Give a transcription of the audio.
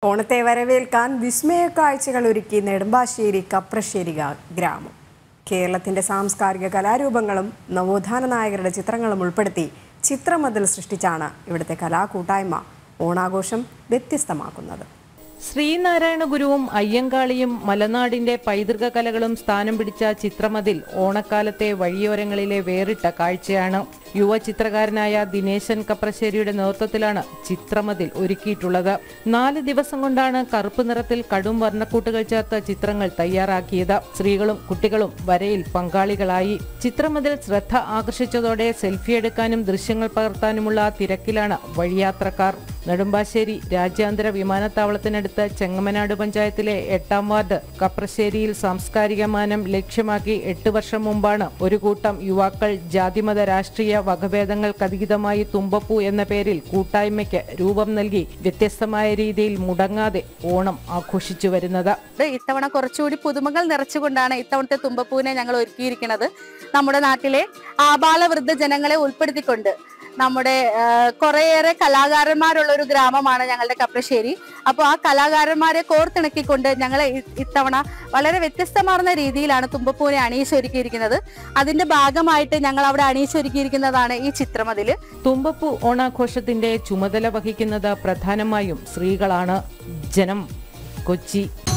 ഓണത്തെ വരവേൽക്കാൻ വിസ്മയ കാഴ്ചകൾ ഒരുക്കി നെടുമ്പാശ്ശേരി കപ്രശ്ശേരി ഗാ- ഗ്രാമം കേരളത്തിന്റെ സാംസ്കാരിക കലാരൂപങ്ങളും നവോത്ഥാന നായകരുടെ ചിത്രങ്ങളും ഉൾപ്പെടുത്തി ചിത്രമതിൽ സൃഷ്ടിച്ചാണ് ഇവിടുത്തെ കലാകൂട്ടായ്മ ഓണാഘോഷം വ്യത്യസ്തമാക്കുന്നത് ശ്രീനാരായണ ഗുരുവും അയ്യങ്കാളിയും മലനാടിന്റെ പൈതൃക കലകളും സ്ഥാനം പിടിച്ച ചിത്രമതിൽ ഓണക്കാലത്തെ വഴിയോരങ്ങളിലെ വേറിട്ട കാഴ്ചയാണ് യുവ ചിത്രകാരനായ ദിനേശൻ കപ്രശ്ശേരിയുടെ നേതൃത്വത്തിലാണ് ചിത്രമതിൽ ഒരുക്കിയിട്ടുള്ളത് നാല് ദിവസം കൊണ്ടാണ് കറുപ്പ് നിറത്തിൽ കടും വർണ്ണക്കൂട്ടുകൾ ചേർത്ത് ചിത്രങ്ങൾ തയ്യാറാക്കിയത് സ്ത്രീകളും കുട്ടികളും വരയിൽ പങ്കാളികളായി ചിത്രമതിൽ ശ്രദ്ധ ആകർഷിച്ചതോടെ സെൽഫി എടുക്കാനും ദൃശ്യങ്ങൾ പകർത്താനുമുള്ള തിരക്കിലാണ് വഴിയാത്രക്കാർ നെടുമ്പാശ്ശേരി രാജ്യാന്തര വിമാനത്താവളത്തിനടുത്ത് ചെങ്ങമനാട് പഞ്ചായത്തിലെ എട്ടാം വാർഡ് കപ്രശ്ശേരിയിൽ സാംസ്കാരിക മാനം ലക്ഷ്യമാക്കി എട്ട് വർഷം മുമ്പാണ് ഒരു കൂട്ടം യുവാക്കൾ ജാതിമത രാഷ്ട്രീയ വകഭേദങ്ങൾക്കതീതമായി തുമ്പപ്പൂ എന്ന പേരിൽ കൂട്ടായ്മയ്ക്ക് രൂപം നൽകി വ്യത്യസ്തമായ രീതിയിൽ മുടങ്ങാതെ ഓണം ആഘോഷിച്ചു വരുന്നത് ഇത് ഇത്തവണ കുറച്ചുകൂടി പുതുമകൾ നിറച്ചുകൊണ്ടാണ് ഇത്തവണത്തെ തുമ്പപ്പൂവിനെ ഞങ്ങൾ ഒരുക്കിയിരിക്കുന്നത് നമ്മുടെ നാട്ടിലെ ആബാല വൃദ്ധ ജനങ്ങളെ ഉൾപ്പെടുത്തിക്കൊണ്ട് നമ്മുടെ ആ, കുറേയേറെ കലാകാരന്മാരുള്ള ഒരു ഗ്രാമമാണ് ഞങ്ങളുടെ കപ്രശ്ശേരി അപ്പോൾ ആ കലാകാരന്മാരെ കോർത്തിണക്കിക്കൊണ്ട് ഞങ്ങൾ ഇത്തവണ വളരെ വ്യത്യസ്തമാർന്ന രീതിയിലാണ് തുമ്പപ്പൂവിനെ അണിയിച്ചൊരുക്കിയിരിക്കുന്നത് അതിന്റെ ഭാഗമായിട്ട് ഞങ്ങൾ അവിടെ അണിയിച്ചൊരുക്കിയിരിക്കുന്നതാണ് ഈ ചിത്രമതില് തുമ്പപ്പൂ ഓണാഘോഷത്തിന്റെ ചുമതല വഹിക്കുന്നത് പ്രധാനമായും സ്ത്രീകളാണ് ജനം കൊച്ചി